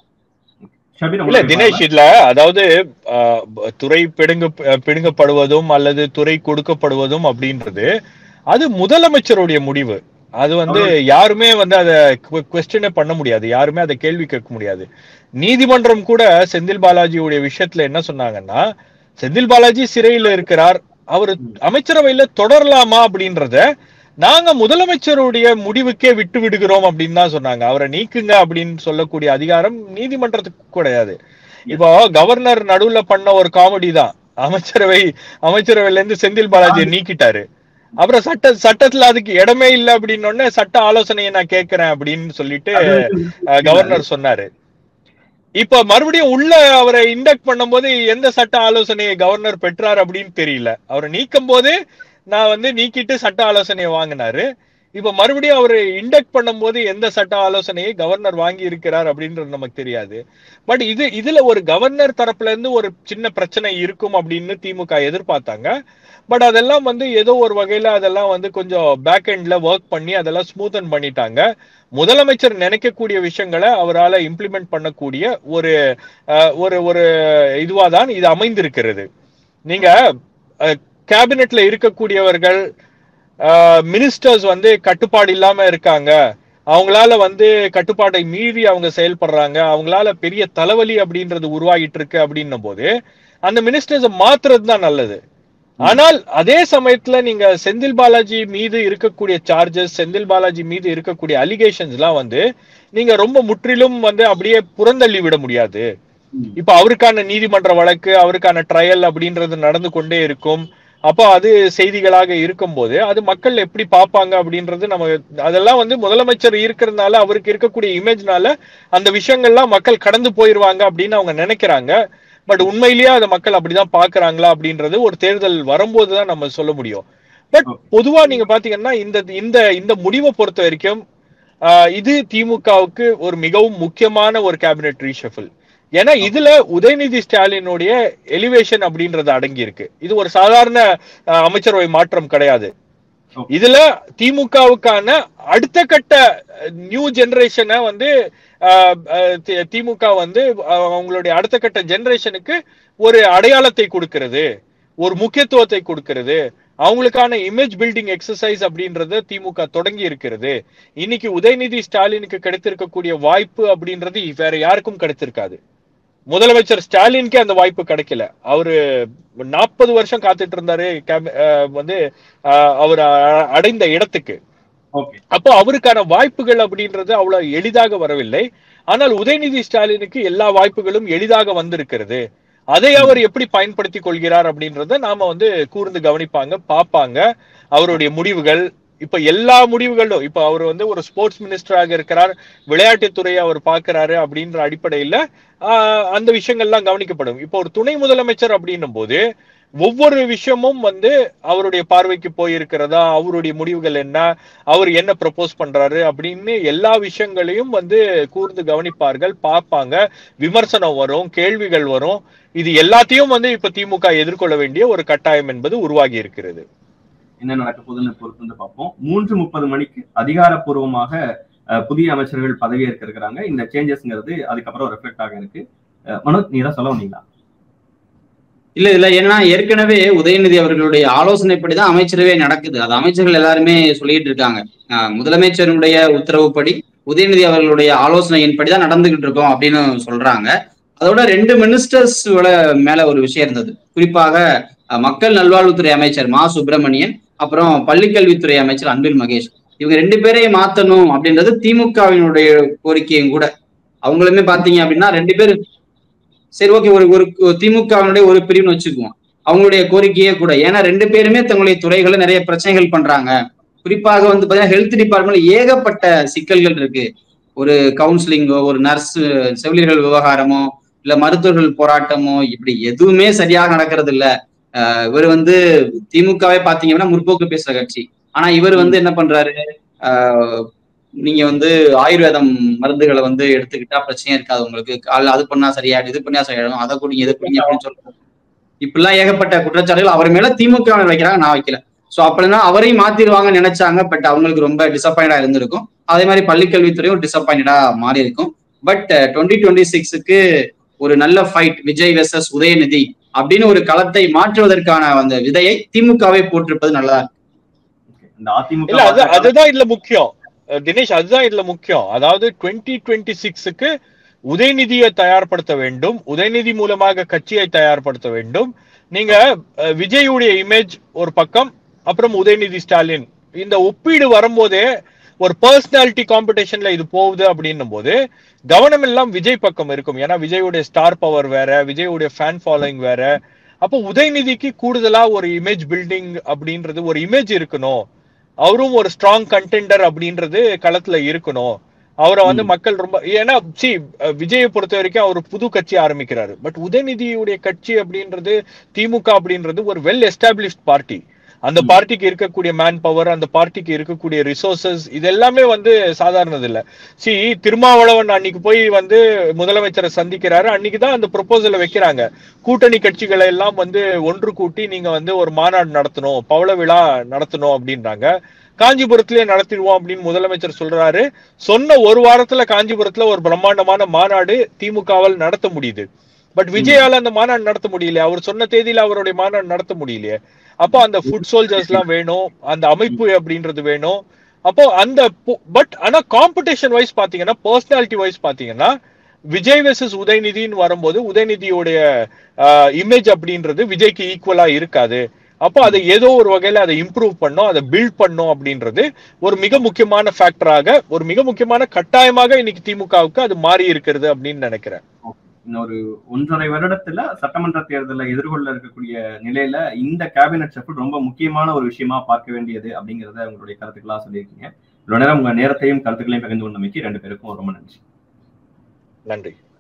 ஷபீர் இல்ல உங்களுக்கு தினேஷ் இதுல அதாவது ஆஹ், ப- துறை பிடுங்க பிடுங்கப்படுவதும் அல்லது துறை கொடுக்கப்படுவதும் அப்படின்றது அது முதலமைச்சருடைய முடிவு அது வந்து யாருமே வந்து அதை கொஸ்டினே பண்ண முடியாது யாருமே அதை கேள்வி கேட்க முடியாது நீதிமன்றம் கூட செந்தில் பாலாஜியுடைய விஷயத்துல என்ன சொன்னாங்கன்னா செந்தில் பாலாஜி சிறையில இருக்கிறார் அவர் அமைச்சரவையில தொடரலாமா அப்படின்றத நாங்க முதலமைச்சருடைய முடிவுக்கே விட்டு விடுகிறோம் அப்படின்னு தான் சொன்னாங்க அவரை நீக்குங்க அப்படின்னு சொல்லக்கூடிய அதிகாரம் நீதிமன்றத்துக்கு கிடையாது இப்போ கவர்னர் நடுவுல பண்ண ஒரு காமெடி தான் அமைச்சரவை அமைச்சரவையில இருந்து செந்தில் பாலாஜியை நீக்கிட்டாரு அப்புறம் சட்ட சட்டத்துல அதுக்கு இடமே இல்லை அப்படின்னு உடனே சட்ட ஆலோசனையை நான் கேட்கிறேன் அப்படின்னு சொல்லிட்டு அஹ், கவர்னர் சொன்னாரு இப்ப மறுபடியும் உள்ள அவரை இண்டக்ட் பண்ணும்போது எந்த சட்ட ஆலோசனையை கவர்னர் பெற்றார் அப்படின்னு தெரியல அவரை நீக்கும் போது நான் வந்து நீக்கிட்டு சட்ட ஆலோசனையை வாங்கினாரு இப்ப மறுபடியும் அவரை இண்டக்ட் பண்ணும்போது எந்த சட்ட ஆலோசனையை கவர்னர் வாங்கி இருக்கிறார் அப்படின்றது நமக்கு தெரியாது பட் இது இதுல ஒரு கவர்னர் தரப்புல இருந்து ஒரு சின்ன பிரச்சனை இருக்கும் அப்படின்னு திமுக எதிர்பார்த்தாங்க பட் அதெல்லாம் வந்து ஏதோ ஒரு வகையில அதெல்லாம் வந்து கொஞ்சம் பேக் எண்ட்ல ஒர்க் பண்ணி அதெல்லாம் ஸ்மூத்தன் பண்ணிட்டாங்க முதலமைச்சர் நினைக்கக்கூடிய விஷயங்களை அவரால இம்ப்ளிமெண்ட் பண்ணக்கூடிய ஒரு அஹ், ஒரு ஒரு இதுவா தான் இது அமைந்திருக்கிறது நீங்க கேபினெட்ல இருக்கக்கூடியவர்கள் மினிஸ்டர்ஸ் வந்து கட்டுப்பாடு இல்லாம இருக்காங்க அவங்களால வந்து கட்டுப்பாட்டை மீறி அவங்க செயல்படுறாங்க அவங்களால பெரிய தலைவலி அப்படின்றது உருவாகிட்டு இருக்கு அப்படின்னும் போது அந்த மினிஸ்டர்ஸ் மாத்துறது தான் நல்லது ஆனால் அதே சமயத்துல நீங்க செந்தில் பாலாஜி மீது இருக்கக்கூடிய சார்ஜஸ் செந்தில் பாலாஜி மீது இருக்கக்கூடிய அலிகேஷன்ஸ் எல்லாம் வந்து நீங்க ரொம்ப முற்றிலும் வந்து அப்படியே புறந்தள்ளி விட முடியாது இப்ப அவருக்கான நீதிமன்ற வழக்கு அவருக்கான ட்ரையல் அப்படின்றது நடந்து கொண்டே இருக்கும் அப்போ அது செய்திகளாக இருக்கும்போது அது மக்கள் எப்படி பார்ப்பாங்க அப்படின்றது நம்ம அதெல்லாம் வந்து முதலமைச்சர் இருக்கிறதுனால அவருக்கு இருக்கக்கூடிய இமேஜ்னால அந்த விஷயங்கள்லாம் மக்கள் கடந்து போயிருவாங்க அப்படின்னு அவங்க நினைக்கிறாங்க பட் உண்மையிலேயே அதை மக்கள் அப்படிதான் பாக்குறாங்களா அப்படின்றது ஒரு தேர்தல் வரும்போதுதான் நம்ம சொல்ல முடியும் பட் பொதுவா நீங்க பாத்தீங்கன்னா இந்த இந்த இந்த முடிவை பொறுத்த வரைக்கும் ஆஹ், இது திமுகவுக்கு ஒரு மிகவும் முக்கியமான ஒரு கேபினெட் ரீஷஃபிள் ஏன்னா இதுல உதயநிதி ஸ்டாலினுடைய எலிவேஷன் அப்படின்றது அடங்கி இருக்கு இது ஒரு சாதாரண ஆஹ், அமைச்சரவை மாற்றம் கிடையாது இதுல திமுகவுக்கான அடுத்த கட்ட நியூ ஜெனரேஷனை வந்து ஆஹ், ஆஹ், தி- திமுக வந்து ஆஹ், அவங்களுடைய அடுத்த கட்ட ஜெனரேஷனுக்கு ஒரு அடையாளத்தை கொடுக்கிறது ஒரு முக்கியத்துவத்தை கொடுக்கிறது அவங்களுக்கான இமேஜ் பில்டிங் எக்ஸசைஸ் அப்படின்றத திமுக தொடங்கி இருக்கிறது இன்னைக்கு உதயநிதி ஸ்டாலினுக்கு கிடைத்திருக்கக்கூடிய வாய்ப்பு அப்படின்றது வேற யாருக்கும் கிடைத்திருக்காது முதலமைச்சர் ஸ்டாலினுக்கே அந்த வாய்ப்பு கிடைக்கல அவரு நாற்பது வருஷம் காத்துட்டு இருந்தாரு கேபி- ஆஹ் வந்து ஆஹ் அவர் அ- அடைந்த இடத்துக்கு ஓகே அப்போ அவருக்கான வாய்ப்புகள் அப்படின்றது அவ்வளவு எளிதாக வரவில்லை ஆனால் உதயநிதி ஸ்டாலினுக்கு எல்லா வாய்ப்புகளும் எளிதாக வந்திருக்கிறது அதை அவர் எப்படி பயன்படுத்தி கொள்கிறார் அப்படின்றத நாம வந்து கூர்ந்து கவனிப்பாங்க பார்ப்பாங்க அவருடைய முடிவுகள் இப்ப எல்லா முடிவுகளும் இப்ப அவர் வந்து ஒரு ஸ்போர்ட்ஸ் மினிஸ்டராக இருக்கிறார் விளையாட்டுத்துறையை அவர் பார்க்கிறாரு அப்படின்ற அடிப்படையில ஆஹ், அந்த விஷயங்கள்லாம் கவனிக்கப்படும் இப்போ ஒரு துணை முதலமைச்சர் அப்படின்னும் போது ஒவ்வொரு விஷயமும் வந்து அவருடைய பார்வைக்கு போயிருக்கிறதா அவருடைய முடிவுகள் என்ன அவர் என்ன ப்ரப்போஸ் பண்றாரு அப்படின்னு எல்லா விஷயங்களையும் வந்து கூர்ந்து கவனிப்பார்கள் பார்ப்பாங்க விமர்சனம் வரும் கேள்விகள் வரும் இது எல்லாத்தையும் வந்து இப்ப திமுக எதிர்கொள்ள வேண்டிய ஒரு கட்டாயம் என்பது உருவாகி இருக்கிறது என்ன நடக்க போகுதுன்னு பொறுத்து வந்து பார்ப்போம் மூன்று முப்பது மணிக்கு அதிகாரப்பூர்வமாக அஹ், புதிய அமைச்சர்கள் பதவியேற்க இருக்கிறாங்க இந்த சேஞ்சஸ்ங்கிறது அதுக்கப்புறம் ரெஃப்ளெக்ட் ஆக இருக்கு அஹ், மனோஜ் நீ தான் சொல்ல வந்தீங்களா இல்ல இல்ல ஏன்னா ஏற்கனவே உதயநிதி அவர்களுடைய ஆலோசனைப்படிதான் அமைச்சரவே நடக்குது அது அமைச்சர்கள் எல்லாருமே சொல்லிட்டு இருக்காங்க ஆஹ் முதலமைச்சருடைய உத்தரவுப்படி உதயநிதி அவர்களுடைய ஆலோசனையின்படிதான் நடந்துகிட்டு இருக்கோம் அப்படின்னு சொல்றாங்க அதோட ரெண்டு மினிஸ்டர்ஸ் மேல ஒரு விஷயம் இருந்தது குறிப்பாக அஹ், மக்கள் நல்வாழ்வுத்துறை அமைச்சர் மா சுப்பிரமணியன் அப்புறம் பள்ளிக்கல்வித்துறை அமைச்சர் அன்பில் மகேஷ் இவங்க ரெண்டு பேரையும் மாத்தணும் அப்படின்றது திமுகவினுடைய கோரிக்கையும் கூட அவங்களுமே பாத்தீங்க அப்படின்னா ரெண்டு பேரும் சரி ஓகே ஒரு ஒரு திமுகவினுடைய ஒரு பிரிவுன்னு வச்சுக்குவோம் அவங்களுடைய கோரிக்கையே கூட ஏன்னா ரெண்டு பேருமே தங்களுடைய துறைகளை நிறைய பிரச்சனைகள் பண்றாங்க குறிப்பாக வந்து பாத்தீங்கன்னா ஹெல்த் டிபார்ட்மெண்ட்ல ஏகப்பட்ட சிக்கல்கள் இருக்கு ஒரு கவுன்சிலிங்கோ ஒரு நர்ஸ் செவிலியர்கள் விவகாரமோ இல்ல மருத்துவர்கள் போராட்டமோ இப்படி எதுவுமே சரியாக நடக்கிறது இல்ல ஆஹ் இவர் வந்து திமுகவே பாத்தீங்கன்னா முற்போக்கு பேசுற கட்சி ஆனா இவர் வந்து என்ன பண்றாரு ஆஹ் நீங்க வந்து ஆயுர்வேதம் மருந்துகளை வந்து எடுத்துக்கிட்டா பிரச்சனையே இருக்காது உங்களுக்கு காலைல அது பண்ணா சரியாயிடும் இது பண்ணா சரியாயிடும் அதை குடிங்க இது குடிங்க அப்படின்னு சொல்றாரு இப்படிலாம் ஏகப்பட்ட குற்றச்சாட்டுகள் அவர் மேல திமுக வைக்கிறாங்க நான் வைக்கல சோ அப்படின்னா அவரையும் மாத்திடுவாங்கன்னு நினைச்சாங்க பட் அவங்களுக்கு ரொம்ப டிசப்பாயிண்டா இருந்திருக்கும் அதே மாதிரி பள்ளிக்கல்வித்துறையும் டிசப்பாயிண்டடா மாறி இருக்கும் பட் டுவெண்ட்டி டுவெண்ட்டி சிக்ஸுக்கு ஒரு நல்ல ஃபைட் விஜய் வெர்சஸ் உதயநிதி அப்படின்னு ஒரு களத்தை மாற்றுவதற்கான அந்த விதையை திமுகவை போட்டிருப்பது நல்லதா இருக்கு இந்த அதிமுக இல்ல அது அதுதான் இதுல முக்கியம் அஹ் தினேஷ் அதுதான் இதுல முக்கியம் அதாவது டுவெண்ட்டி டுவெண்ட்டி சிக்ஸுக்கு உதயநிதியை தயார்படுத்த வேண்டும் உதயநிதி மூலமாக கட்சியை தயார்படுத்த வேண்டும் நீங்க அஹ், விஜயுடைய இமேஜ் ஒரு பக்கம் அப்புறம் உதயநிதி ஸ்டாலின் இந்த ஒப்பீடு வரும்போதே ஒரு பர்சனாலிட்டி காம்படிஷன்ல இது போகுது அப்படின்னும் போது கவனம் எல்லாம் விஜய் பக்கம் இருக்கும் ஏன்னா விஜயுடைய ஸ்டார் பவர் வேற விஜயுடைய ஃபேன் ஃபாலோயிங் வேற அப்போ உதயநிதிக்கு கூடுதலா ஒரு இமேஜ் பில்டிங் அப்படின்றது ஒரு இமேஜ் இருக்கணும் அவரும் ஒரு ஸ்ட்ராங் கண்டெண்டர் அப்படின்றது களத்துல இருக்கணும் அவரை வந்து ம். மக்கள் ரொம்ப ஏன்னா சி விஜயை பொறுத்த வரைக்கும் அவர் புது கட்சி ஆரம்பிக்கிறாரு பட் உதயநிதியுடைய கட்சி அப்படின்றது திமுக அப்படின்றது ஒரு வெல் எஸ்டாப்ளிஷ்ட் பார்ட்டி அந்த ம். பார்ட்டிக்கு இருக்கக்கூடிய மேன் பவர் அந்த பார்ட்டிக்கு இருக்கக்கூடிய ரிசோர்சஸ் இது எல்லாமே வந்து சாதாரணது இல்ல சி திருமாவளவன் அன்னைக்கு போய் வந்து முதலமைச்சரை சந்திக்கிறாரு அன்னைக்கு தான் அந்த ப்ரொபோசலை வைக்கிறாங்க கூட்டணி கட்சிகளை எல்லாம் வந்து ஒன்று கூட்டி நீங்க வந்து ஒரு மாநாடு நடத்தணும் பவள விழா நடத்தணும் அப்படின்றாங்க காஞ்சிபுரத்திலே நடத்திடுவோம் அப்படின்னு முதலமைச்சர் சொல்றாரு சொன்ன ஒரு வாரத்துல காஞ்சிபுரத்துல ஒரு பிரம்மாண்டமான மாநாடு திமுகவால் நடத்த முடியுது பட் விஜயால அந்த மாநாடு நடத்த முடியல அவர் சொன்ன தேதியில அவருடைய மாநாடு நடத்த முடியலையே அப்போ அந்த ஃபுட் சோல்ஜர்ஸ் எல்லாம் வேணும் அந்த அமைப்பு அப்படின்றது வேணும் அப்போ அந்த பட் ஆனா காம்படிஷன் வைஸ் பாத்தீங்கன்னா பர்சனாலிட்டி வைஸ் பாத்தீங்கன்னா விஜய் வெர்சஸ் உதயநிதின்னு வரும்போது உதயநிதியோடைய இமேஜ் அப்படின்றது விஜய்க்கு ஈக்குவலா இருக்காது அப்போ அதை ஏதோ ஒரு வகையில அதை இம்ப்ரூவ் பண்ணும் அதை பில்ட் பண்ணும் அப்படின்றது ஒரு மிக முக்கியமான ஃபேக்டராக ஒரு மிக முக்கியமான கட்டாயமாக இன்னைக்கு திமுகவுக்கு அது மாறி இருக்கிறது அப்படின்னு நினைக்கிறேன் இன்னொரு ஒன்றரை வருடத்துல சட்டமன்ற தேர்தலை எதிர்கொள்ள இருக்கக்கூடிய நிலையில இந்த கேபினட் ஷஃபிள் ரொம்ப முக்கியமான ஒரு விஷயமா பார்க்க வேண்டியது அப்படிங்கறத உங்களுடைய கருத்துக்களா சொல்லியிருக்கீங்க இவ்வளவு நேரம் உங்க நேரத்தையும் கருத்துக்களையும் பகிர்ந்து கொண்டமைக்கு ரெண்டு பேருக்கும் ரொம்ப நன்றி நன்றி